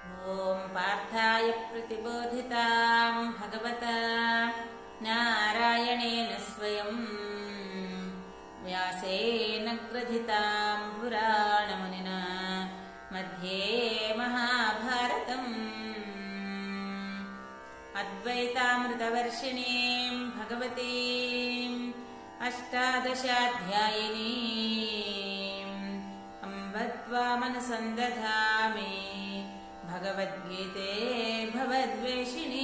ॐ पार्थाय प्रतिबोधितां भगवता नारायणेन स्वयं व्यासेन ग्रथितां पुराणमुनिना मध्ये महाभारतम् अद्वैतामृतवर्षिणीं भगवतीम् अष्टादशाध्यायिनीम् अम्ब त्वामनुसन्दधामि भगवद्गीते भवद्वेषिणी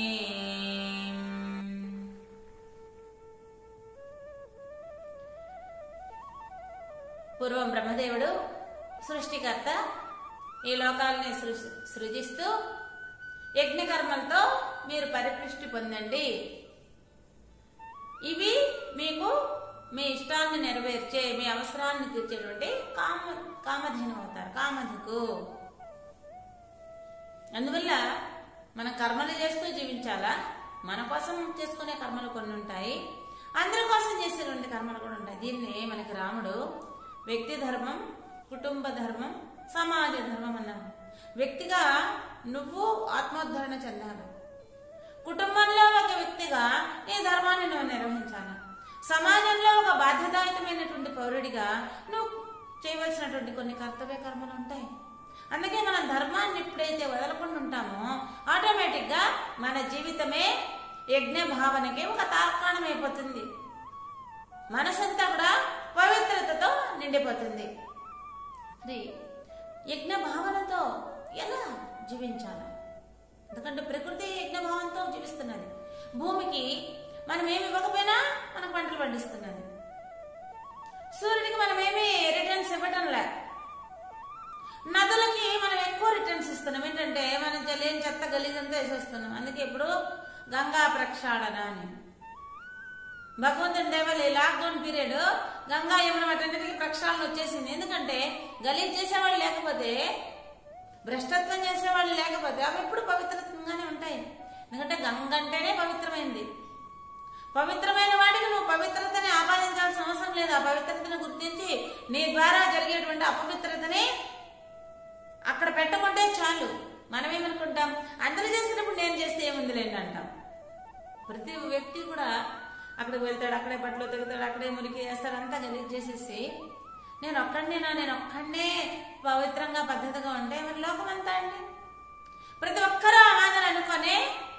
పూర్వం బ్రహ్మదేవుడు సృష్టికర్త ఈ లోకాలని సృ- సృజిస్తూ యజ్ఞకర్మలతో మీరు పరిపుష్టి పొందండి ఇవి మీకు మీ ఇష్టాన్ని నెరవేర్చే మీ అవసరాలను తీర్చేటువంటి కామ కామధేను అవుతారు కామధుకు అందువల్ల మన కర్మలు చేస్తూ జీవించాలా మన కోసం చేసుకునే కర్మలు కొన్ని ఉంటాయి అందరి కోసం చేసేటువంటి కర్మలు కూడా ఉంటాయి దీన్ని మనకి రాముడు వ్యక్తి ధర్మం కుటుంబ ధర్మం సమాజ ధర్మం అన్నాడు వ్యక్తిగా నువ్వు ఆత్మోద్ధరణ చెందాలి కుటుంబంలో ఒక వ్యక్తిగా నీ ధర్మాన్ని నువ్వు నిర్వహించాలి సమాజంలో ఒక బాధ్యతాయుతమైనటువంటి పౌరుడిగా నువ్వు చేయవలసినటువంటి కొన్ని కర్తవ్య కర్మలు ఉంటాయి అందుకే మనం ధర్మాన్ని ఎప్పుడైతే వదలకుండా ఉంటామో ఆటోమేటిక్గా మన జీవితమే యజ్ఞ భావనకి ఒక తార్కాణం అయిపోతుంది మనసంతా కూడా పవిత్రతతో నిండిపోతుంది మరి యజ్ఞ భావనతో ఎలా జీవించాలి ఎందుకంటే ప్రకృతి యజ్ఞభావంతో జీవిస్తున్నది భూమికి మనం ఏమి ఇవ్వకపోయినా మనకు పంటలు పండిస్తున్నది సూర్యుడికి మనం ఏమి రిటర్న్స్ ఇవ్వటంలే నదులకి మనం ఎక్కువ రిటర్న్స్ ఇస్తున్నాం ఏంటంటే మనం లేని చెత్త గలీజంతా వేసేస్తున్నాం అందుకే ఇప్పుడు గంగా ప్రక్షాళన అని భగవంతుని దేవల్ ఈ లాక్డౌన్ పీరియడ్ గంగా యమున వాటన్నిటికీ ప్రక్షాళన వచ్చేసింది ఎందుకంటే గలీజ్ చేసేవాళ్ళు లేకపోతే భ్రష్టత్వం చేసేవాళ్ళు లేకపోతే అవి ఎప్పుడు పవిత్రంగానే ఉంటాయి ఎందుకంటే గంగ అంటేనే పవిత్రమైంది పవిత్రమైన వాడికి నువ్వు పవిత్రతని ఆపాదించాల్సిన అవసరం లేదు ఆ పవిత్రతను గుర్తించి నీ ద్వారా జరిగేటువంటి అపవిత్రతని అక్కడ పెట్టుకుంటే చాలు మనం ఏమనుకుంటాం అందరూ చేసినప్పుడు నేను చేస్తే ఏముందిలేండి అంటాం ప్రతి వ్యక్తి కూడా అక్కడికి వెళ్తాడు అక్కడే బట్టలు తెగుతాడు అక్కడే మురికి వేస్తాడు అంతా గలీజ్ చేసేసి నేను ఒక్కడినేనా నేను ఒక్కడనే పవిత్రంగా పద్ధతిగా ఉంటే మరి లోకం అంతా అండి ప్రతి ఒక్కరూ ఆ మాటలు అనుకొని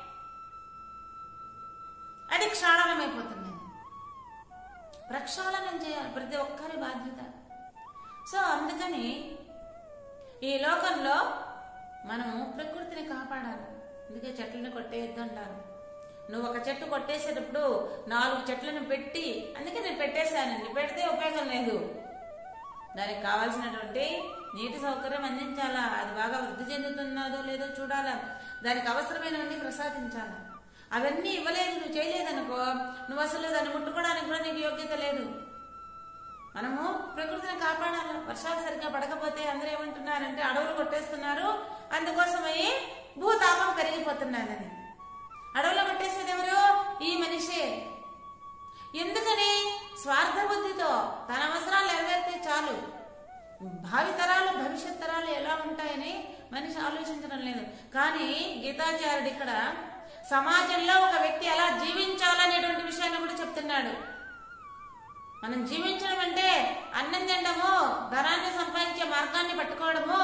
అది క్షాళనమైపోతుంది ప్రక్షాళనం చేయాలి ప్రతి ఒక్కరి బాధ్యత సో అందుకని ఈ లోకంలో మనము ప్రకృతిని కాపాడాలి అందుకే చెట్లను కొట్టేయద్దు అంటారు నువ్వు ఒక చెట్టు కొట్టేసేటప్పుడు నాలుగు చెట్లను పెట్టి అందుకే నేను పెట్టేశానండి పెడితే ఉపయోగం లేదు దానికి కావాల్సినటువంటి నీటి సౌకర్యం అందించాలా అది బాగా వృద్ధి చెందుతున్నదో లేదో చూడాలా దానికి అవసరమైనవన్నీ ప్రసాదించాలా అవన్నీ ఇవ్వలేదు నువ్వు చేయలేదనుకో నువ్వు అసలు దాన్ని ముట్టుకోవడానికి కూడా నీకు యోగ్యత లేదు మనము ప్రకృతిని కాపాడాలి వర్షాలు సరిగ్గా పడకపోతే అందరూ ఏమంటున్నారంటే అడవులు కొట్టేస్తున్నారు అందుకోసమై భూతాపం పెరిగిపోతున్నదని అడవులు కొట్టేసేది ఎవరు ఈ మనిషే ఎందుకని స్వార్థ బుద్ధితో తన అవసరాలు నెరవేరితే చాలు భావితరాలు భవిష్యత్ తరాలు ఎలా ఉంటాయని మనిషి ఆలోచించడం లేదు కానీ గీతాచార్యుడు ఇక్కడ సమాజంలో ఒక వ్యక్తి ఎలా జీవించాలనేటువంటి విషయాన్ని కూడా చెప్తున్నాడు మనం జీవించడం అంటే అన్నం తినడము ధనాన్ని సంపాదించే మార్గాన్ని పట్టుకోవడము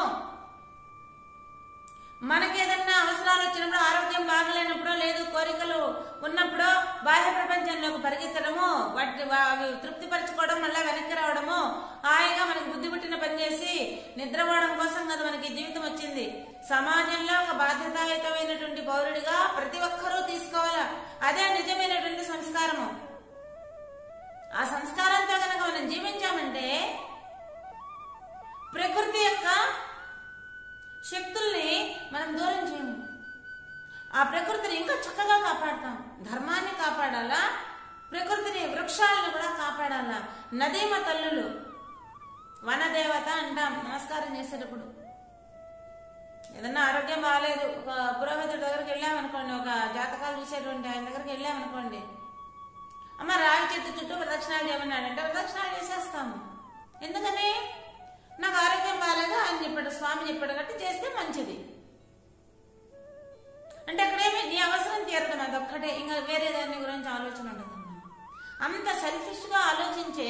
మనకి ఏదన్నా అవసరాలు వచ్చినప్పుడు ఆరోగ్యం బాగలేనప్పుడు లేదు కోరికలు ఉన్నప్పుడు బాహ్య ప్రపంచంలోకి పరిగెత్తడము వాటి వా- అవి తృప్తిపరచుకోవడం మళ్ళీ వెనక్కి రావడము హాయిగా మనకి బుద్ధి పుట్టిన పని చేసి నిద్రపోవడం కోసం కదా మనకి జీవితం వచ్చింది సమాజంలో ఒక బాధ్యతాయుతమైనటువంటి పౌరుడిగా ప్రతి ఒక్కరూ తీసుకోవాలా అదే నిజమైనటువంటి సంస్కారము ఆ సంస్కారంతో కనుక మనం జీవించామంటే ప్రకృతి యొక్క శక్తుల్ని మనం దూరం చేయము ఆ ప్రకృతిని ఇంకా చక్కగా కాపాడతాం ధర్మాన్ని కాపాడాలా ప్రకృతిని వృక్షాలను కూడా కాపాడాలా నదీమ తల్లులు వనదేవత అంటాం నమస్కారం చేసేటప్పుడు ఏదన్నా ఆరోగ్యం బాగాలేదు ఒక పురోహితుడి దగ్గరికి వెళ్ళామనుకోండి ఒక జాతకాలు చూసేటువంటి ఆయన దగ్గరికి వెళ్ళామనుకోండి అమ్మ రావి చెట్టు చుట్టూ ప్రదక్షిణాలు చేయమన్నాడంటే ప్రదక్షిణాలు చేసేస్తాము ఎందుకని నాకు ఆరోగ్యం బాగాలేదు అని చెప్పాడు స్వామి చెప్పాడు కాబట్టి చేస్తే మంచిది చేరడం అదొక్కటే ఇంకా వేరే దాని గురించి ఆలోచన ఉండదు అంత సెల్ఫిష్ గా ఆలోచించే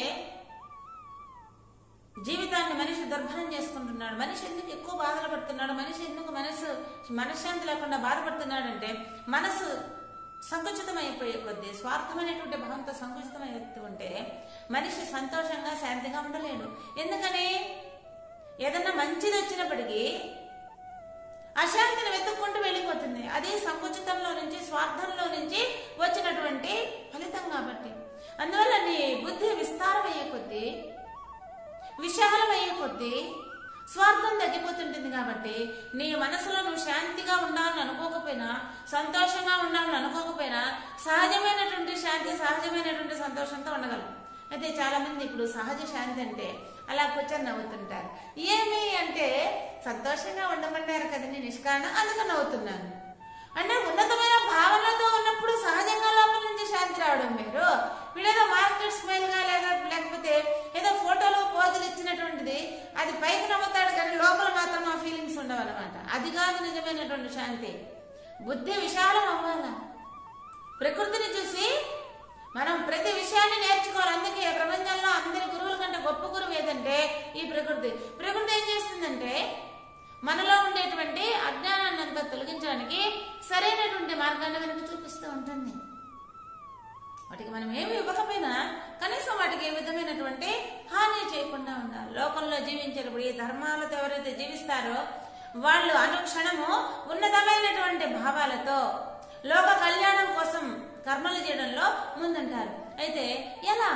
జీవితాన్ని మనిషి దుర్భరం చేసుకుంటున్నాడు మనిషి ఎందుకు ఎక్కువ బాధలు పడుతున్నాడు మనిషి ఎందుకు మనసు మనశ్శాంతి లేకుండా బాధపడుతున్నాడంటే మనసు సంకుచితం అయిపోయే కొద్దీ స్వార్థమైనటువంటి భావంతో సంకుచితం అవుతూ ఉంటే మనిషి సంతోషంగా శాంతిగా ఉండలేడు ఎందుకని ఏదన్నా మంచిది వచ్చినప్పటికీ అశాంతిని వెతుక్కుంటూ వెళ్ళిపోతుంది అది సంకుచితంలో నుంచి స్వార్థంలో నుంచి వచ్చినటువంటి ఫలితం కాబట్టి అందువల్ల నీ బుద్ధి విస్తారమయ్యే కొద్దీ విశాలమయ్యే కొద్దీ స్వార్థం తగ్గిపోతుంటుంది కాబట్టి నీ మనసులో నువ్వు శాంతిగా ఉండాలని అనుకోకపోయినా సంతోషంగా ఉండాలని అనుకోకపోయినా సహజమైనటువంటి శాంతి సహజమైనటువంటి సంతోషంతో ఉండగలం అయితే చాలా మంది ఇప్పుడు సహజ శాంతి అంటే అలా కూర్చొని నవ్వుతుంటారు ఏమి అంటే సంతోషంగా ఉండమన్నారు కదండి నిష్కారణ అందుకని నవ్వుతున్నాను అంటే ఉన్నతమైన భావనలతో ఉన్నప్పుడు సహజంగా లోపల నుంచి శాంతి రావడం మీరు వీడేదో మార్కెట్ స్మైల్ గా లేదా లేకపోతే ఏదో ఫోటోలు పోజులు ఇచ్చినటువంటిది అది పైకి నమ్ముతాడు కానీ లోపల మాత్రం ఆ ఫీలింగ్స్ ఉండవు అనమాట అది కాదు నిజమైనటువంటి శాంతి బుద్ధి విశాలం అవ్వాల ప్రకృతిని చూసి మనం ప్రతి విషయాన్ని నేర్చుకోవాలి అందుకే ప్రపంచంలో అందరి గురువుల కంటే గొప్ప గురువు ఏదంటే ఈ ప్రకృతి ప్రకృతి ఏం చేస్తుందంటే మనలో ఉండేటువంటి అజ్ఞానాన్ని అంతా తొలగించడానికి సరైనటువంటి మార్గాన్ని మనకు చూపిస్తూ ఉంటుంది వాటికి మనం ఏమి ఇవ్వకపోయినా కనీసం వాటికి ఏ విధమైనటువంటి హాని చేయకుండా ఉండాలి లోకంలో జీవించేటప్పుడు ఈ ధర్మాలతో ఎవరైతే జీవిస్తారో వాళ్ళు అనుక్షణము ఉన్నతమైనటువంటి భావాలతో లోక కళ్యాణం కోసం కర్మలు చేయడంలో ముందుంటారు అయితే ఎలా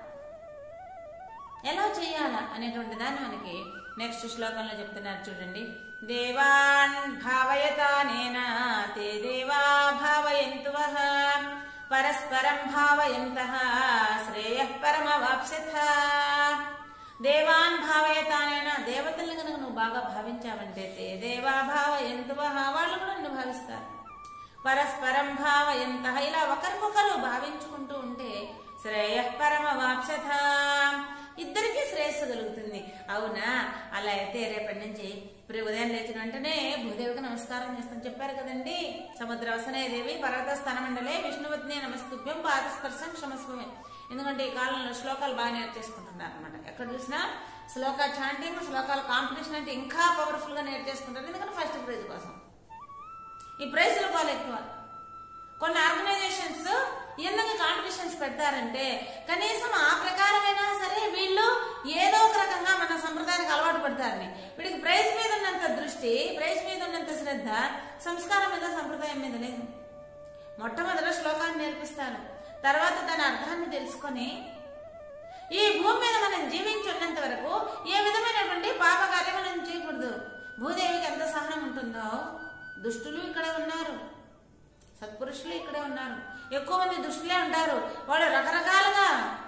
ఎలా చేయాలా అనేటువంటి దాన్ని మనకి నెక్స్ట్ శ్లోకంలో చెప్తున్నారు చూడండి దేవాన్ భావయతానేన తే దేవా భావయంతు వః పరస్పరం భావయంత శ్రేయ పరమవాప్స్యథ దేవాన్ భావయతానేన దేవతల్ని కనుక నువ్వు బాగా భావించావంటే తే దేవా భావయంతు వః వాళ్ళు కూడా నిన్ను భావిస్తారు పరస్పరం భావయంత ఇలా ఒకరికొకరు భావించుకుంటూ ఉంటే శ్రేయ పరమవాప్సథ ఇద్దరికి శ్రేయస్సు కలుగుతుంది అవునా అలా అయితే రేపటి నుంచి ఇప్పుడు ఉదయం లేచిన వెంటనే భూదేవికి నమస్కారం చేస్తాం చెప్పారు కదండి సముద్రవసనే దేవి పర్వత స్థానమండలే విష్ణువత్నే నమస్తుభ్యం పాదస్పర్శం క్షమస్వమే ఎందుకంటే ఈ కాలంలో శ్లోకాలు బాగా నేర్చేసుకుంటున్నారు అనమాట ఎక్కడ చూసినా శ్లోక చాంటింగ్ శ్లోకాల కాంపిటీషన్ అంటే ఇంకా పవర్ఫుల్ గా నేర్చేసుకుంటారు ఎందుకంటే ఫస్ట్ ప్రైజ్ కోసం ఈ ప్రైజ్ల పాలు ఎక్కువ కొన్ని ఆర్గనైజేషన్స్ ఎందుకు కాంపిటీషన్స్ పెడతారంటే కనీసం ఆ ప్రకారమైనా సరే వీళ్ళు ఏదో ఒక రకంగా మన సంప్రదాయానికి అలవాటు పడతారని వీడికి ప్రైజ్ మీద ఉన్నంత దృష్టి ప్రైజ్ మీద ఉన్నంత శ్రద్ధ సంస్కారం మీద సంప్రదాయం మీద లేదు మొట్టమొదట శ్లోకాన్ని నేర్పిస్తారు తర్వాత దాని అర్థాన్ని తెలుసుకొని ఈ భూమి మీద మనం జీవించి ఉన్నంత వరకు ఏ విధమైనటువంటి పాప కార్యం మనం చేయకూడదు భూదేవికి ఎంత సహనం ఉంటుందో దుష్టులు ఇక్కడే ఉన్నారు సత్పురుషులు ఇక్కడే ఉన్నారు ఎక్కువ మంది దుష్టులే ఉంటారు వాళ్ళు రకరకాలుగా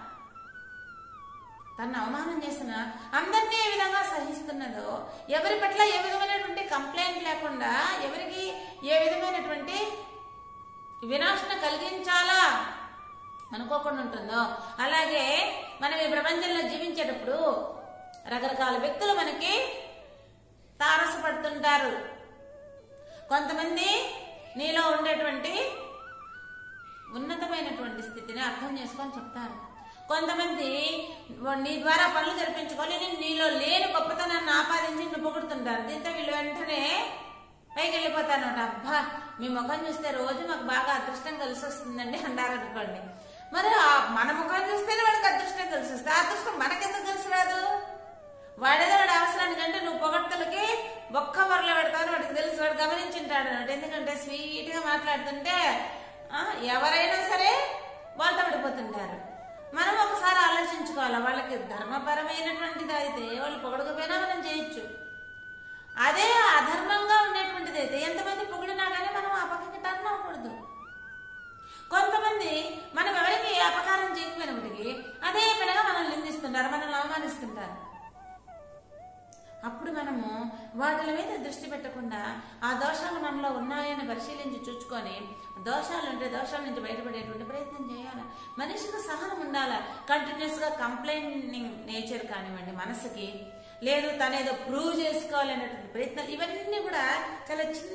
తను అవమానం చేసిన అందరినీ ఏ విధంగా సహిస్తున్నదో ఎవరి పట్ల ఏ విధమైనటువంటి కంప్లైంట్ లేకుండా ఎవరికి ఏ విధమైనటువంటి వినాశన కలిగించాలా అనుకోకుండా ఉంటుందో అలాగే మనం ఈ ప్రపంచంలో జీవించేటప్పుడు రకరకాల వ్యక్తులు మనకి తారసపడుతుంటారు కొంతమంది నీలో ఉండేటువంటి ఉన్నతమైనటువంటి స్థితిని అర్థం చేసుకొని చెప్తారు కొంతమంది నీ ద్వారా పనులు జరిపించుకొని నేను నీలో లేని గొప్పతనాన్ని ఆపాదించి నిన్ను పొగుడుతుంటారు దీంతో వీళ్ళు వెంటనే పైకి వెళ్ళిపోతాను అబ్బా మీ ముఖం చూస్తే రోజు మాకు బాగా అదృష్టం కలిసి వస్తుందండి అన్నారు అనుకోండి మరి ఆ మన ముఖం చూస్తేనే వాడికి అదృష్టం కలిసి వస్తుంది ఆ అదృష్టం మనకెందుకు కలిసి రాదు వాడేదో వాడి అవసరానికంటే నువ్వు పొగడ్తలకి ఒక్క వరలో పెడతావు వాడికి తెలుసు వాడు గమనించుంటాడు అన్నట్టు ఎందుకంటే స్వీట్ గా మాట్లాడుతుంటే ఆ, ఎవరైనా సరే వాళ్ళతో పడిపోతుంటారు మనం ఒకసారి ఆలోచించుకోవాలి వాళ్ళకి ధర్మపరమైనటువంటిది అయితే వాళ్ళు పొగడకపోయినా మనం చేయొచ్చు అదే అధర్మంగా ఉండేటువంటిది అయితే ఎంతమంది పొగిడినా కానీ మనం ఆ పక్కకి టర్న్ అవ్వకూడదు కొంతమంది మనం ఎవరికి అపకారం చేయకపోయినప్పటికీ అదే పనిగా మనల్ని నిందిస్తుంటారు మనల్ని అవమానిస్తుంటారు అప్పుడు మనము వాటి మీద దృష్టి పెట్టకుండా ఆ దోషాలు మనలో ఉన్నాయని పరిశీలించి చూచుకొని దోషాలు ఉంటే దోషాల నుంచి బయటపడేటువంటి ప్రయత్నం చేయాలి మనిషికి సహనం ఉండాలి కంటిన్యూస్ గా కంప్లైంటింగ్ నేచర్ కానివ్వండి మనసుకి లేదు తనేదో ప్రూవ్ చేసుకోవాలనేటువంటి ప్రయత్నాలు ఇవన్నీ కూడా చాలా చిన్న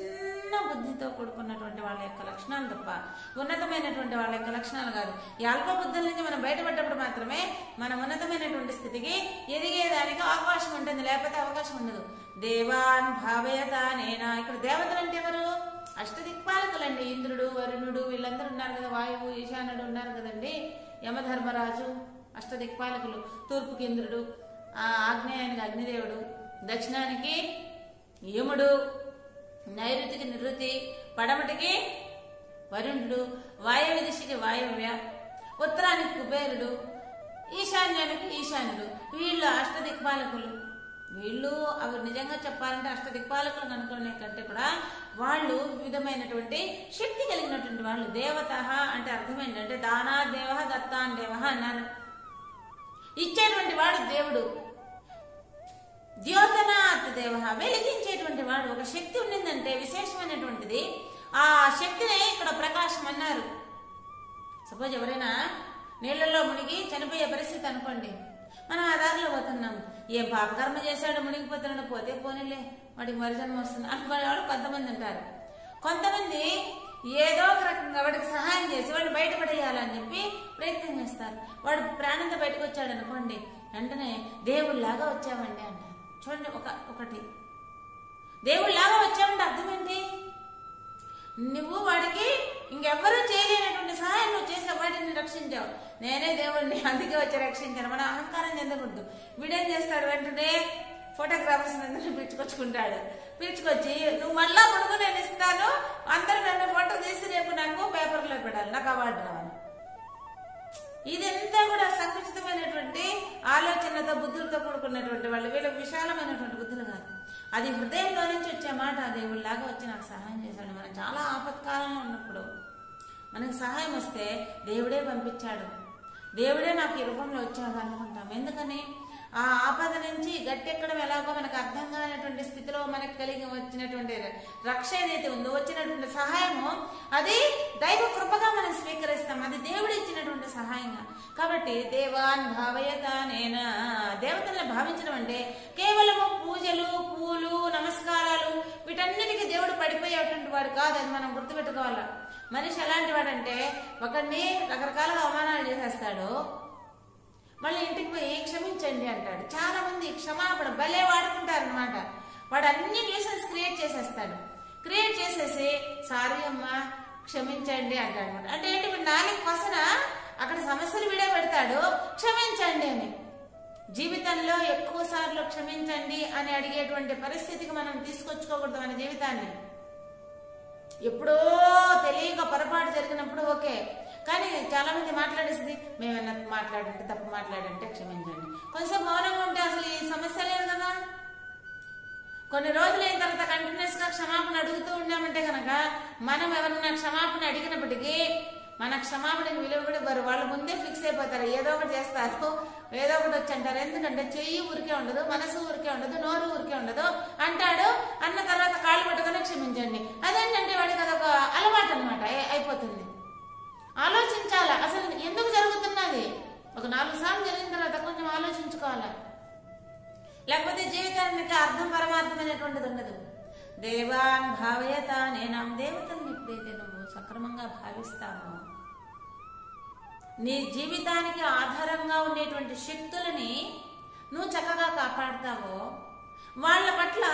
చిన్న బుద్ధితో కూడుకున్నటువంటి వాళ్ళ యొక్క లక్షణాలు తప్ప ఉన్నతమైనటువంటి వాళ్ళ యొక్క లక్షణాలు కాదు ఈ అల్ప బుద్ధుల నుంచి మనం బయటపడ్డప్పుడు మాత్రమే మనం ఉన్నతమైనటువంటి స్థితికి ఎదిగేదానికి అవకాశం ఉంటుంది లేకపోతే అవకాశం ఉండదు దేవాన్ భావయత నేనా ఇక్కడ దేవతలు అంటే ఎవరు అష్టదిక్పాలకులండి ఇంద్రుడు వరుణుడు వీళ్ళందరూ ఉన్నారు కదా వాయువు ఈశానుడు ఉన్నారు కదండి యమధర్మరాజు అష్టదిక్పాలకులు తూర్పుకి ఇంద్రుడు ఆ ఆగ్నేయానికి అగ్నిదేవుడు దక్షిణానికి యముడు నైరుతికి నిరుతి పడమటికి వరుణుడు వాయవ్య దిశకి వాయవ్య ఉత్తరానికి కుబేరుడు ఈశాన్యానికి ఈశాన్యుడు వీళ్ళు అష్టదిక్పాలకులు వీళ్ళు అవి నిజంగా చెప్పాలంటే అష్టదిక్పాలకులు అనుకునే కంటే కూడా వాళ్ళు వివిధమైనటువంటి శక్తి కలిగినటువంటి వాళ్ళు దేవత అంటే అర్థం ఏంటంటే దానా దేవ దత్తాన్ దేవ అన్నారు ఇచ్చేటువంటి వాడు దేవుడు ద్యోతనాథ్ దేవ వెలిగించేటువంటి వాడు ఒక శక్తి ఉండిందంటే విశేషమైనటువంటిది ఆ శక్తిని ఇక్కడ ప్రకాశం అన్నారు సపోజ్ ఎవరైనా నీళ్ళల్లో మునిగి చనిపోయే పరిస్థితి అనుకోండి మనం ఆ దారిలో పోతున్నాం ఏం పాపకర్మ చేశాడు మునిగిపోతున్నాడు పోతే పోనీలే వాడికి మరిజన్మ వస్తుంది అనుకునే వాళ్ళు కొంతమంది ఉంటారు కొంతమంది ఏదో ఒక రకంగా వాడికి సహాయం చేసి వాడిని బయటపడేయాలని చెప్పి ప్రయత్నం చేస్తారు వాడు ప్రాణంతో బయటకు వచ్చాడు అనుకోండి వెంటనే దేవుళ్ళలాగా వచ్చామండి అంటారు చూడండి ఒక ఒకటి దేవుళ్ళలాగా వచ్చామంటే అర్థం ఏంటి నువ్వు వాడికి ఇంకెవ్వరూ చేయలేనటువంటి సహాయం నువ్వు చేసిన వాటిని రక్షించావు నేనే దేవుడిని అందుకే వచ్చి రక్షించాను మన అహంకారం చెందకూడదు వీడేం చేస్తాడు వెంటనే ఫోటోగ్రాఫర్స్ అందరినీ పిలుచుకొచ్చుకుంటాడు పిలుచుకొచ్చి నువ్వు మళ్ళా కొడుకు నేను ఇస్తాను అందరూ నన్ను ఫోటో తీసి రేపు నాకు పేపర్లో పెట్టాలి నాకు అవార్డు రావాలి ఇదంతా కూడా సంకుచితమైనటువంటి ఆలోచనలతో బుద్ధులతో కూడుకున్నటువంటి వాళ్ళు వీళ్ళకి విశాలమైనటువంటి బుద్ధులు కాదు అది హృదయంలో నుంచి వచ్చే మాట దేవుళ్ళలాగా వచ్చి నాకు సహాయం చేశాడు మనం చాలా ఆపత్కాలంలో ఉన్నప్పుడు మనకు సహాయం వస్తే దేవుడే పంపించాడు దేవుడే నాకు ఈ రూపంలో వచ్చాడు అనుకుంటాం ఎందుకని ఆ ఆపద నుంచి గట్టెక్కడం ఎలాగో మనకు అర్థం కానటువంటి స్థితిలో మనకు కలిగి వచ్చినటువంటి రక్ష ఏదైతే ఉందో వచ్చినటువంటి సహాయము అది దైవ కృపగా మనం స్వీకరిస్తాం అది దేవుడు ఇచ్చినటువంటి సహాయంగా కాబట్టి దేవాన్ భావయత నేనా దేవతల్ని భావించడం అంటే కేవలము పూజలు పూలు నమస్కారాలు వీటన్నిటికీ దేవుడు పడిపోయేటువంటి వాడు కాదు అది మనం గుర్తుపెట్టుకోవాలి మనిషి ఎలాంటి వాడంటే ఒకడిని రకరకాలుగా అవమానాలు చేసేస్తాడు మళ్ళీ ఇంటికి పోయి క్షమించండి అంటాడు చాలా మంది క్షమాపణ భలే వాడుకుంటారు అనమాట వాడు అన్ని న్యూసెన్స్ క్రియేట్ చేసేస్తాడు క్రియేట్ చేసేసి సారీ అమ్మా క్షమించండి అంటాడు అనమాట అంటే ఏంటి ఇప్పుడు నాలుగు కొసన అక్కడ సమస్యలు వీడే పెడతాడు క్షమించండి అని జీవితంలో ఎక్కువ సార్లు క్షమించండి అని అడిగేటువంటి పరిస్థితికి మనం తీసుకొచ్చుకోకూడదు మన జీవితాన్ని ఎప్పుడో తెలియక పొరపాటు జరిగినప్పుడు ఓకే కానీ చాలా మంది మాట్లాడేసింది మేమన్నా మాట్లాడంటే తప్పు మాట్లాడంటే క్షమించండి కొంచెం మౌనంగా ఉంటే అసలు ఈ సమస్య లేదు కదా కొన్ని రోజులు అయిన తర్వాత కంటిన్యూస్ గా క్షమాపణ అడుగుతూ ఉన్నామంటే కనుక మనం ఎవరన్నా క్షమాపణ అడిగినప్పటికీ మన క్షమాపణకి విలువ కూడా ఇవ్వరు వాళ్ళు ముందే ఫిక్స్ అయిపోతారు ఏదో ఒకటి చేస్తారు ఏదో ఒకటి వచ్చి అంటారు ఎందుకంటే చెయ్యి ఊరికే ఉండదు మనసు ఊరికే ఉండదు నోరు ఊరికే ఉండదు అంటాడు అన్న తర్వాత కాళ్ళు పట్టుకొని క్షమించండి అదేంటంటే వాడికి అదొక అలవాటు అనమాట అయిపోతుంది ఆలోచించాలా అసలు ఎందుకు జరుగుతున్నది ఒక నాలుగు సార్లు జరిగిన తర్వాత కొంచెం ఆలోచించుకోవాలా లేకపోతే జీవితానికి అర్థం పరమార్థమైనటువంటిది ఉండదు దేవాన్ భావయత నేనాం దేవతల్ని ఎప్పుడైతే నువ్వు సక్రమంగా భావిస్తావో నీ జీవితానికి ఆధారంగా ఉండేటువంటి శక్తులని నువ్వు చక్కగా కాపాడుతావో వాళ్ళ పట్ల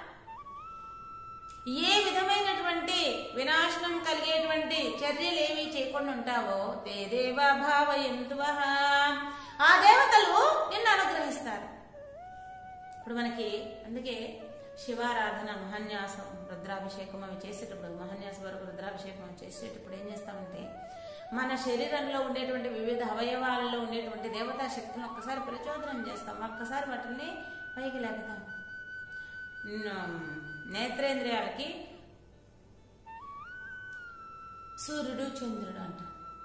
ఏ విధమైనటువంటి వినాశనం కలిగేటువంటి చర్యలు ఏవి చేయకుండా ఉంటావో తే దేవా భావయంతువః ఆ దేవతలు నిన్ను అనుగ్రహిస్తారు ఇప్పుడు మనకి అందుకే శివారాధన మహాన్యాసం రుద్రాభిషేకం అవి చేసేటప్పుడు మహాన్యాస వరకు రుద్రాభిషేకం అవి చేసేటప్పుడు ఏం చేస్తామంటే మన శరీరంలో ఉండేటువంటి వివిధ అవయవాలలో ఉండేటువంటి దేవతా శక్తులను ఒక్కసారి ప్రచోదనం చేస్తాం ఒక్కసారి వాటిని పైకి లేపుతాం నేత్రేంద్రియాలకి సూర్యుడు చంద్రుడు అంట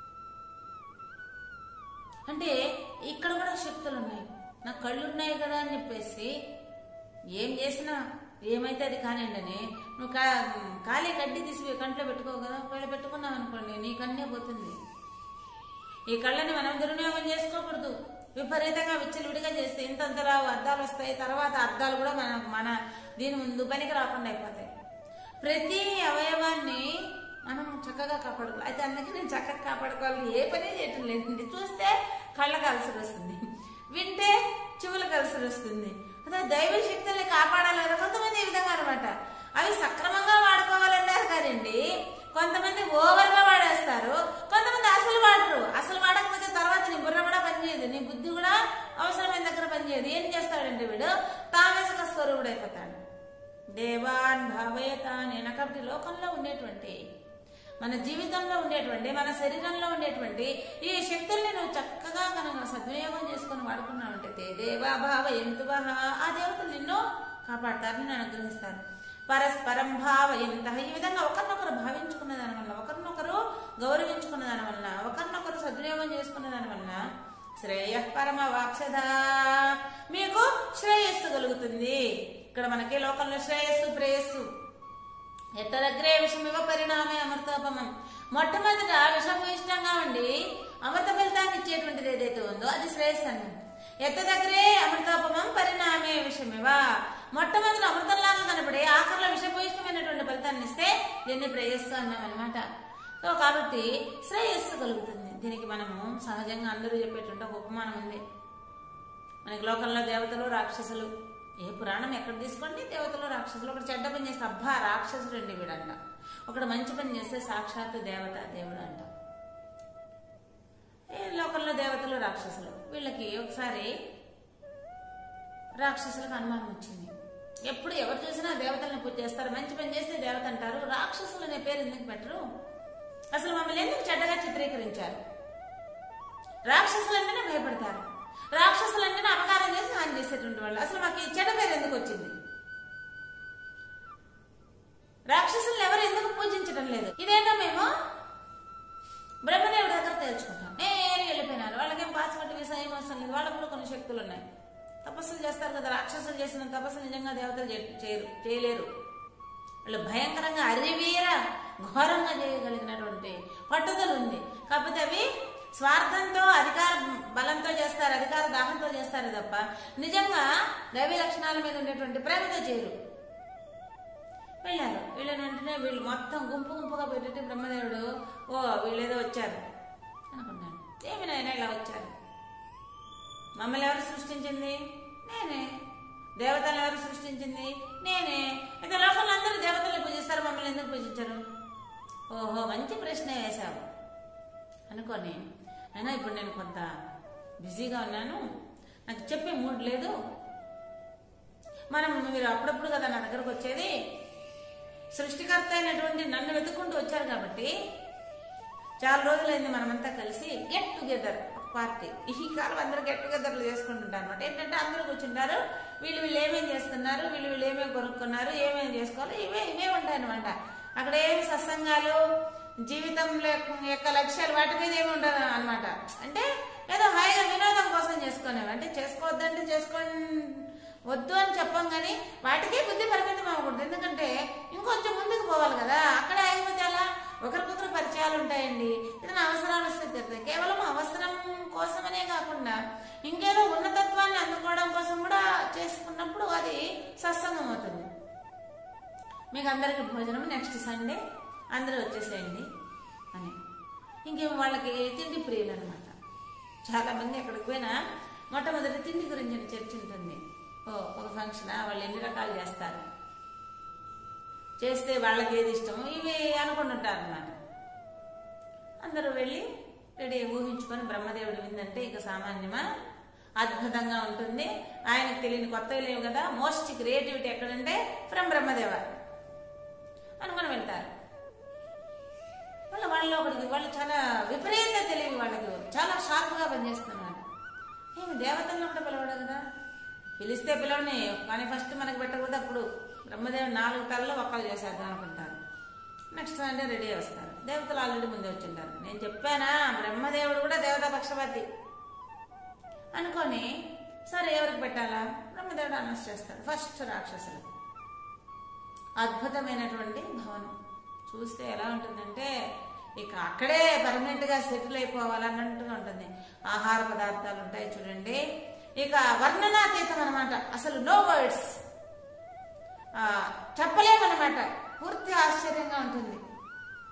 అంటే ఇక్కడ కూడా శక్తులు ఉన్నాయి నా కళ్ళు ఉన్నాయి కదా అని చెప్పేసి ఏం చేసినా ఏమైతే అది కానివ్వండి అని నువ్వు కా ఖాళీ గడ్డి తీసి కంట్లో పెట్టుకో కదా ఒకవేళ పెట్టుకున్నావు అనుకోండి నీ కన్నే పోతుంది ఈ కళ్ళని మనం దుర్వినియోగం చేసుకోకూడదు విపరీతంగా విచ్చలవిడిగా చేస్తే ఇంతంత రావు అద్దాలు వస్తాయి తర్వాత అద్దాలు కూడా మన మన దీని ముందు పనికి రాకుండా అయిపోతాయి ప్రతి అవయవాన్ని మనం చక్కగా కాపాడుకోవాలి అయితే అందుకే నేను చక్కగా కాపాడుకోవాలి ఏ పని చేయటం లేదండి చూస్తే కళ్ళకు అలసర వస్తుంది వింటే చెవులకు అలసర వస్తుంది అదే దైవ శక్తుల్ని కాపాడాలి కదా కొంతమంది ఈ విధంగా అనమాట అవి సక్రమంగా వాడుకోవాలన్నారు కదండి కొంతమంది ఓవర్ గా వాడేస్తారు కొంతమంది అసలు వాడరు అసలు వాడకపోతే తర్వాత నీ బుర్ర కూడా పనిచేయదు నీ బుద్ధి కూడా అవసరమైన దగ్గర పనిచేయదు ఏం చేస్తాడంటే వీడు తామసక స్వరూపుడు అయిపోతాడు దేవాన్ భావయత నేను కాబట్టి లోకంలో ఉండేటువంటి మన జీవితంలో ఉండేటువంటి మన శరీరంలో ఉండేటువంటి ఈ శక్తుల్ని నువ్వు చక్కగా కనుక సద్వినియోగం చేసుకొని వాడుకున్నావంటే తే దేవా భావ ఎంతువహ ఆ దేవతలు నిన్ను కాపాడతారు నిన్ను అనుగ్రహిస్తారు పరస్పరం భావ ఎంత ఈ విధంగా ఒకరినొకరు భావించుకున్న దాని వల్ల ఒకరినొకరు గౌరవించుకున్న దాని వల్ల ఒకరినొకరు సద్వినియోగం చేసుకున్న దాని వల్ల శ్రేయ పరమ వాప్సదా మీకు శ్రేయస్సు కలుగుతుంది ఇక్కడ మనకి లోకంలో శ్రేయస్సు ప్రేయస్సు ఎత్తదగ్రే విషమివ పరిణామే అమృతోపమం మొట్టమొదట విషము ఇష్టంగా ఉండి అమృత ఫలితాన్ని ఇచ్చేటువంటిది ఏదైతే ఉందో అది శ్రేయస్సు అన్నమాట ఎత్తదగ్రే అమృతోపమం పరిణామే విషమివ మొట్టమొదటి అమృతంలాగా కనపడి ఆఖరిలో విషభూయిష్టమైనటువంటి ఫలితాన్ని ఇస్తే దీన్ని ప్రేయస్సు అన్నాం అనమాట సో కాబట్టి శ్రేయస్సు కలుగుతుంది దీనికి మనము సహజంగా అందరూ చెప్పేటువంటి ఒక ఉపమానం ఉంది మనకి లోకంలో దేవతలు రాక్షసులు ఏ పురాణం ఎక్కడ తీసుకోండి దేవతలు రాక్షసులు ఒకటి చెడ్డ పని చేస్తే అబ్బా రాక్షసుడు అండి వీడంట ఒకడు మంచి పని చేస్తే సాక్షాత్తు దేవత దేవుడు అంట ఏ లోకంలో దేవతలు రాక్షసులు వీళ్ళకి ఒకసారి రాక్షసులకు అనుమానం వచ్చింది ఎప్పుడు ఎవరు చూసినా దేవతల్ని పూజ చేస్తారు మంచి పని చేస్తే దేవత అంటారు రాక్షసులు అనే పేరు ఎందుకు పెట్టరు అసలు మమ్మల్ని ఎందుకు చెడ్డగా చిత్రీకరించారు రాక్షసులంటేనే భయపడతారు రాక్షసులంటేనే అపకారం చేసి హాని చేసేటువంటి వాళ్ళు అసలు మాకు ఈ చెడ్డ పేరు ఎందుకు వచ్చింది రాక్షసులను ఎవరు ఎందుకు పూజించడం లేదు ఇదేంటో మేము బ్రహ్మదేవుడి దగ్గర తేల్చుకుంటాం నేను వెళ్ళిపోయినారు వాళ్ళకేం పాస్వర్డ్ వీసా ఏం అవసరం లేదు వాళ్ళకు కూడా కొన్ని శక్తులు ఉన్నాయి తపస్సులు చేస్తారు కదా రాక్షసులు చేసిన తపస్సు నిజంగా దేవతలు చే- చేయరు చేయలేరు వాళ్ళు భయంకరంగా అరివీర ఘోరంగా చేయగలిగినటువంటి పట్టుదల ఉంది కాకపోతే అవి స్వార్థంతో అధికార బలంతో చేస్తారు అధికార దాహంతో చేస్తారు తప్ప నిజంగా దైవీ లక్షణాల మీద ఉండేటువంటి ప్రేమతో చేయరు వెళ్ళారు వెళ్ళిన వెంటనే వీళ్ళు మొత్తం గుంపు గుంపుగా పెట్టితే బ్రహ్మదేవుడు ఓ వీళ్ళేదో వచ్చారు అనుకున్నాను ఏమి నాయన ఇలా వచ్చారు మమ్మల్ని ఎవరు సృష్టించింది నేనే దేవతలు ఎవరు సృష్టించింది నేనే అయితే లోకంలో అందరూ దేవతలు పూజిస్తారు మమ్మల్ని ఎందుకు పూజించరు ఓహో మంచి ప్రశ్న వేశావు అనుకోని అయినా ఇప్పుడు నేను కొంత బిజీగా ఉన్నాను నాకు చెప్పే మూడ్ లేదు మనం మీరు అప్పుడప్పుడు కదా నా దగ్గరకు వచ్చేది సృష్టికర్త అయినటువంటి నన్ను వెతుక్కుంటూ వచ్చారు కాబట్టి చాలా రోజులైంది మనమంతా కలిసి గెట్ టుగెదర్ ఒక పార్టీ ఈ కాలం అందరూ గెట్ టుగెదర్లు చేసుకుంటుంటారు అనమాట ఏంటంటే అందరూ కూర్చుంటారు వీళ్ళు వీళ్ళు ఏమేం చేస్తున్నారు వీళ్ళు వీళ్ళు ఏమేమి కొనుక్కున్నారు ఏమేమి చేసుకోవాలి ఇవే ఇవే ఉంటాయి అనమాట అక్కడ ఏమి సత్సంగాలు జీవితంలో యొక్క లక్ష్యాలు వాటి మీద ఏమి ఉండదు అనమాట అంటే ఏదో హాయిగా వినోదం కోసం చేసుకునేవి అంటే చేసుకోవద్దంటే చేసుకోండి వద్దు అని చెప్పం కానీ వాటికే బుద్ధి పరిమితం అవ్వకూడదు ఎందుకంటే ఇంకొంచెం ముందుకు పోవాలి కదా అక్కడ ఆగిపోతే అలా ఒకరికొకరు పరిచయాలు ఉంటాయండి ఏదైనా అవసరాలు వస్తే తీరుతాయి కేవలం అవసరం కోసమనే కాకుండా ఇంకేదో ఉన్నతత్వాన్ని అందుకోవడం కోసం కూడా చేసుకున్నప్పుడు అది సత్సంగం అవుతుంది మీకు అందరికి భోజనం నెక్స్ట్ సండే అందరూ వచ్చేసేయండి అని ఇంకేం వాళ్ళకి తిండి ప్రియులు అనమాట చాలా మంది ఎక్కడికి పోయినా మొట్టమొదటి తిండి గురించి చర్చ ఉంటుంది ఓ ఒక ఫంక్షన్ వాళ్ళు ఎన్ని రకాలు చేస్తారు చేస్తే వాళ్ళకి ఏది ఇష్టం ఇవి అనుకుంటుంటారు అన్నమాట అందరూ వెళ్ళి రెడీ ఊహించుకొని బ్రహ్మదేవుడు విందంటే ఇక సామాన్యమా అద్భుతంగా ఉంటుంది ఆయనకు తెలియని కొత్తవి లేవు కదా మోస్ట్ క్రియేటివిటీ ఎక్కడంటే ఫ్రమ్ బ్రహ్మదేవ అనుకొని వెళ్తారు వాళ్ళ వాళ్ళలో ఒకటికి వాళ్ళు చాలా విపరీత తెలివి వాళ్ళకి చాలా షార్ప్గా పనిచేస్తున్నారు ఏమి దేవతలను కూడా పిలవడు కదా పిలిస్తే పిలవని కానీ ఫస్ట్ మనకి పెట్టకూడదు అప్పుడు బ్రహ్మదేవుడు నాలుగు తలలో ఒక్కలు చేసేద్దాం అనుకుంటారు నెక్స్ట్ సండే రెడీ వస్తారు దేవతలు ఆల్రెడీ ముందే వచ్చింటారు నేను చెప్పానా బ్రహ్మదేవుడు కూడా దేవతా పక్షపాతి అనుకొని సరే ఎవరికి పెట్టాలా బ్రహ్మదేవుడు అనౌన్స్ చేస్తాడు ఫస్ట్ రాక్షసులు అద్భుతమైనటువంటి భవనం చూస్తే ఎలా ఉంటుందంటే ఇక అక్కడే పర్మనెంట్ గా సెటిల్ అయిపోవాలన్నట్టుగా ఉంటుంది ఆహార పదార్థాలు ఉంటాయి చూడండి ఇక వర్ణనాతీతం అనమాట అసలు నో వర్డ్స్ చెప్పలేమన్నమాట పూర్తి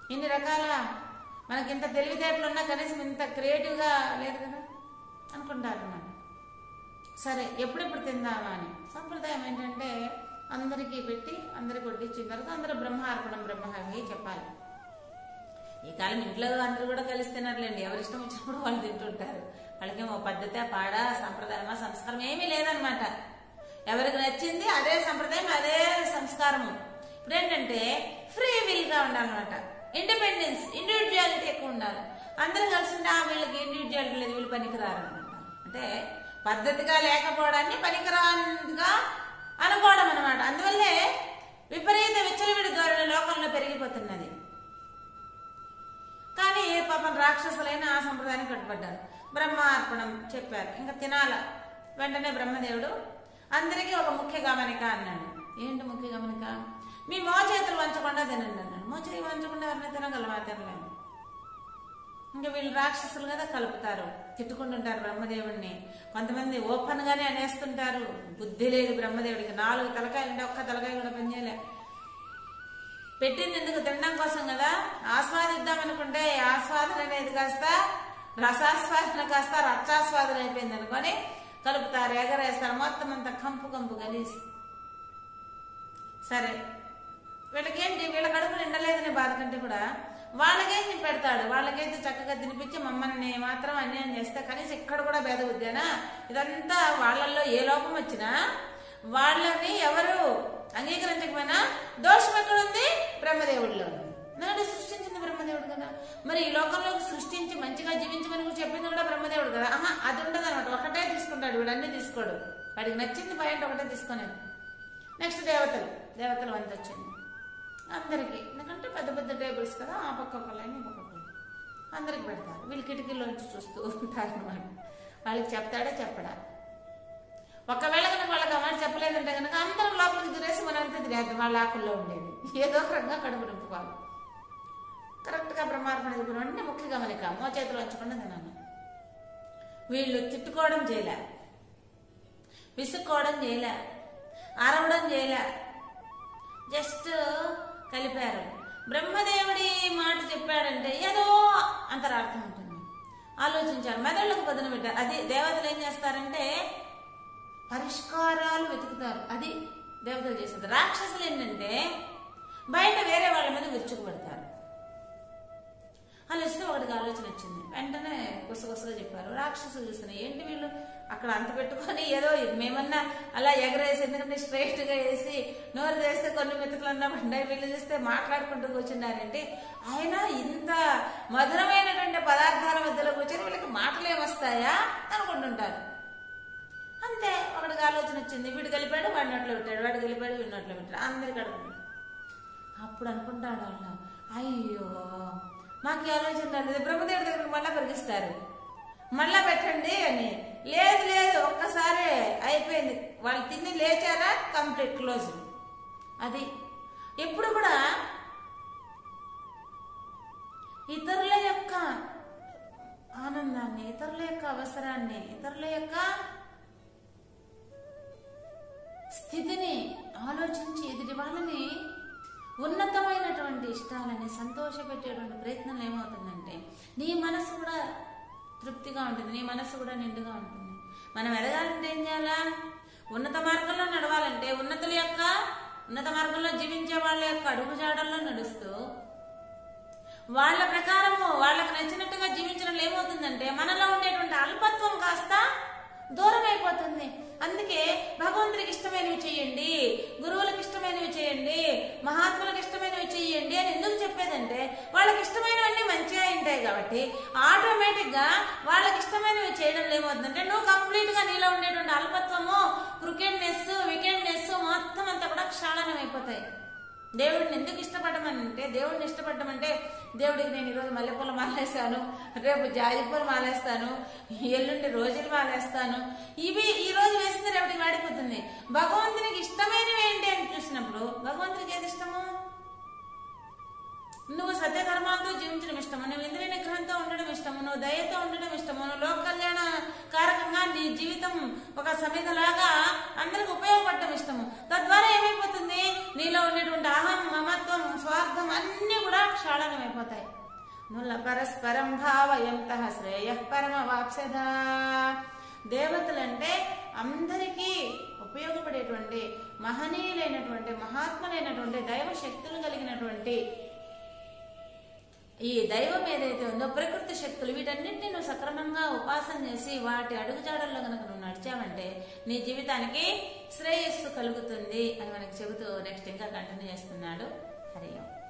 ఇన్ని రకాల మనకి ఇంత తెలివితేటలు ఉన్నా కనీసం ఇంత క్రియేటివ్గా లేదు కదా అనుకుంటారు అన్నమాట సరే ఎప్పుడెప్పుడు తిందామా అని సంప్రదాయం ఏంటంటే అందరికీ పెట్టి అందరికి వడ్డించిన తర్వాత అందరూ బ్రహ్మార్పణం బ్రహ్మహవి చెప్పాలి ఈ కాలం ఇంట్లో అందరూ కూడా కలిసి తినర్లేండి ఎవరి ఇష్టం వచ్చినప్పుడు వాళ్ళు తింటుంటారు వాళ్ళకేమో పద్ధతి పాడ సంప్రదాయమా సంస్కారం ఏమీ లేదనమాట ఎవరికి నచ్చింది అదే సంప్రదాయం అదే సంస్కారము ఇప్పుడు ఏంటంటే ఫ్రీ విల్ గా ఉండాలన్నమాట ఇండిపెండెన్స్ ఇండివిజువాలిటీ ఎక్కువ ఉండాలి అందరూ కలిసి ఉంటే ఆ వీళ్ళకి ఇండివిజువాలిటీ లేదు వీళ్ళు పనికిరారు అనమాట అంటే పద్ధతిగా లేకపోవడాన్ని పనికిరానిగా అనుకోవడం అనమాట అందువల్లే విపరీత విచ్చలవిడి ధోరణి లోకంలో పెరిగిపోతున్నది కానీ పాపం రాక్షసులైన ఆ సంప్రదాయానికి కట్టుబడ్డారు బ్రహ్మార్పణం చెప్పారు ఇంకా తినాల వెంటనే బ్రహ్మదేవుడు అందరికీ ఒక ముఖ్య గమనిక అన్నాడు ఏంటి ముఖ్య గమనిక మీ మోచేతులు వంచకుండా తినండి అన్నాడు మోచేతులు వంచకుండా ఎవరైనా తినగలమా తినలేము ఇంకా వీళ్ళు రాక్షసులు కదా కలుపుతారు తిట్టుకుంటుంటారు బ్రహ్మదేవుడిని కొంతమంది ఓపెన్ గానే అనేస్తుంటారు బుద్ధి లేదు బ్రహ్మదేవుడికి నాలుగు తలకాయలు ఉంటే ఒక్క తలకాయ కూడా పనిచేయలే పెట్టింది ఎందుకు తినడం కోసం కదా ఆస్వాదిద్దాం అనుకుంటే ఈ ఆస్వాదన అనేది కాస్త రసాస్వాదన కాస్త రక్షాస్వాదన అయిపోయింది అనుకొని కలుపుతారు ఎగరేస్తారు మొత్తం అంతా కంపు కంపు కలిసి సరే వీళ్ళకేంటి వీళ్ళ కడుపు నిండలేదని బాధ కంటే కూడా వాళ్ళకేం పెడతాడు వాళ్ళకైతే చక్కగా తినిపించి మమ్మల్ని మాత్రం అన్యాయం చేస్తే కనీసం ఇక్కడ కూడా భేద ఉద్యానా ఇదంతా వాళ్ళల్లో ఏ లోపం వచ్చినా వాళ్ళని ఎవరు అంగీకరించకపోయినా దోషం ఎక్కడుంది బ్రహ్మదేవుడిలో ఉంది నాడు సృష్టించింది బ్రహ్మదేవుడు కదా మరి ఈ లోకంలోకి సృష్టించి మంచిగా జీవించమని కూడా చెప్పింది కూడా బ్రహ్మదేవుడు కదా ఆహా అది ఉండదు అనమాట ఒకటే తీసుకుంటాడు వీడు అన్ని తీసుకోడు వాడికి నచ్చింది పాయింట్ ఒకటే తీసుకునేది నెక్స్ట్ దేవతలు దేవతలు వంత వచ్చింది అందరికీ ఎందుకంటే పెద్ద పెద్ద టేబుల్స్ కదా ఆ పక్క ఒక లైన్ ఈ పక్క ఒక లైన్ అందరికి పెడతారు వీళ్ళు కిటికీలోంచి చూస్తూ ఉంటారు అనమాట వాళ్ళకి చెప్తాడా చెప్పడా ఒకవేళ కనుక వాళ్ళకి అమ్మాట చెప్పలేదంటే కనుక అందరం లోపలికి తినేసి మనం అంతా తినేద్దాం వాళ్ళ ఆకుల్లో ఉండేది ఏదో ఒక రకంగా కడుపు నింపుకోవాలి కరెక్ట్గా బ్రహ్మార్పణ చెప్పిన వెంటనే ముఖ్య గమనిక మో చేతులు వచ్చకుండా తిన్నాను వీళ్ళు తిట్టుకోవడం చేయలే విసుక్కోవడం చేయలే అరవడం చేయలే జస్ట్ కలిపారు బ్రహ్మదేవుడి మాట చెప్పాడంటే ఏదో అంతరార్థం ఉంటుంది ఆలోచించారు మెదళ్ళకు పదును పెట్టారు అది దేవతలు ఏం చేస్తారంటే పరిష్కారాలు వెతుకుతారు అది దేవతలు చేసేది రాక్షసులు ఏంటంటే బయట వేరే వాళ్ళ మీద విరుచుకుపడతారు ఆలోచిస్తే ఒకటికి ఆలోచన వచ్చింది వెంటనే గుసగుసగా చెప్పారు రాక్షసులు చూస్తున్నారు ఏంటి వీళ్ళు అక్కడ అంత పెట్టుకొని ఏదో మేమన్నా అలా ఎగరేసి ఎందుకంటే స్ట్రైట్ గా వేసి నోరు చేస్తే కొన్ని మెతుకులన్నా పడ్డాయి వీళ్ళు చూస్తే మాట్లాడుకుంటూ కూర్చున్నారంటే ఆయన ఇంత మధురమైనటువంటి పదార్థాల మధ్యలో కూర్చొని వీళ్ళకి మాటలు ఏమొస్తాయా అనుకుంటుంటారు అంతే ఒకటికి ఆలోచన వచ్చింది వీడు కలిపాడు వాడి నోట్లో పెట్టాడు వాడు కలిపాడు వీడి నోట్లో పెట్టాడు అందరికి అడుగుతాడు అప్పుడు అనుకుంటాడు వాళ్ళు అయ్యో మాకు ఈ ఆలోచన రాలేదు బ్రహ్మదేవుడి దగ్గరికి మళ్ళా పెరిగిస్తారు మళ్ళా పెట్టండి అని లేదు లేదు ఒక్కసారి అయిపోయింది వాళ్ళు తిని లేచారా కంప్లీట్ క్లోజ్ అది ఎప్పుడు కూడా ఇతరుల యొక్క ఆనందాన్ని ఇతరుల యొక్క అవసరాన్ని ఇతరుల యొక్క స్థితిని ఆలోచించి ఎదుటి వాళ్ళని ఉన్నతమైనటువంటి ఇష్టాలని సంతోషపెట్టేటువంటి ప్రయత్నం ఏమవుతుందంటే నీ మనసు కూడా తృప్తిగా ఉంటుంది నీ మనసు కూడా నిండుగా ఉంటుంది మనం ఎదగాలంటే ఏం చేయాలా ఉన్నత మార్గంలో నడవాలంటే ఉన్నతుల యొక్క ఉన్నత మార్గంలో జీవించే వాళ్ళ యొక్క అడుగుజాడల్లో నడుస్తూ వాళ్ళ ప్రకారము వాళ్ళకి నచ్చినట్టుగా జీవించడం ఏమవుతుందంటే మనలో ఉండేటువంటి అల్పత్వం కాస్త దూరం అయిపోతుంది అందుకే భగవంతుడికి ఇష్టమైనవి చేయండి గురువులకు ఇష్టమైనవి చేయండి మహాత్ములకు ఇష్టమైనవి చేయండి అని ఎందుకు చెప్పేదంటే వాళ్ళకి ఇష్టమైనవన్నీ మంచిగా ఉంటాయి కాబట్టి ఆటోమేటిక్ గా వాళ్ళకి ఇష్టమైనవి చేయడం ఏమవుతుందంటే నువ్వు కంప్లీట్ గా నీలో ఉండేటువంటి అల్పత్వము క్రికెట్నెస్ వికెట్నెస్ మొత్తం అంతా కూడా క్షాళనం అయిపోతాయి దేవుడిని ఎందుకు ఇష్టపడమని అంటే దేవుడిని ఇష్టపడటం అంటే దేవుడికి నేను ఈరోజు మల్లెపూల మాలేస్తాను రేపు జాజిపూలు మాలేస్తాను ఎల్లుండి రోజులు మాలేస్తాను ఇవి ఈ రోజు వేసింది రేపటికి వాడిపోతుంది భగవంతునికి ఇష్టమైనవి ఏంటి అని చూసినప్పుడు భగవంతునికి ఏది ఇష్టము నువ్వు సత్య ధర్మాలతో జీవించడం ఇష్టము నువ్వు ఇంద్రియ నిగ్రహంతో ఉండడం ఇష్టము నువ్వు దయతో ఉండడం ఇష్టము నువ్వు లోక కళ్యాణ కారకంగా నీ జీవితం ఒక సమిధలాగా అందరికి ఉపయోగపడటం ఇష్టము తద్వారా ఏమైపోతుంది నీలో ఉన్నటువంటి అహం మమత్వం స్వార్థం అన్ని కూడా క్ష క్షాళనమైపోతాయి నుల్ల పరస్పరం భావయంత శ్రేయ పరమవాప్సదా దేవతలంటే అందరికీ ఉపయోగపడేటువంటి మహనీయులైనటువంటి మహాత్ములైనటువంటి దైవ శక్తులు కలిగినటువంటి ఈ దైవం ఏదైతే ఉందో ప్రకృతి శక్తులు వీటన్నిటిని నువ్వు సక్రమంగా ఉపాసన చేసి వాటి అడుగుజాడల్లో కనుక నువ్వు నడిచావంటే నీ జీవితానికి శ్రేయస్సు కలుగుతుంది అని మనకి చెబుతూ నెక్స్ట్ ఇంకా కంటిన్యూ చేస్తున్నాడు హరి ఓం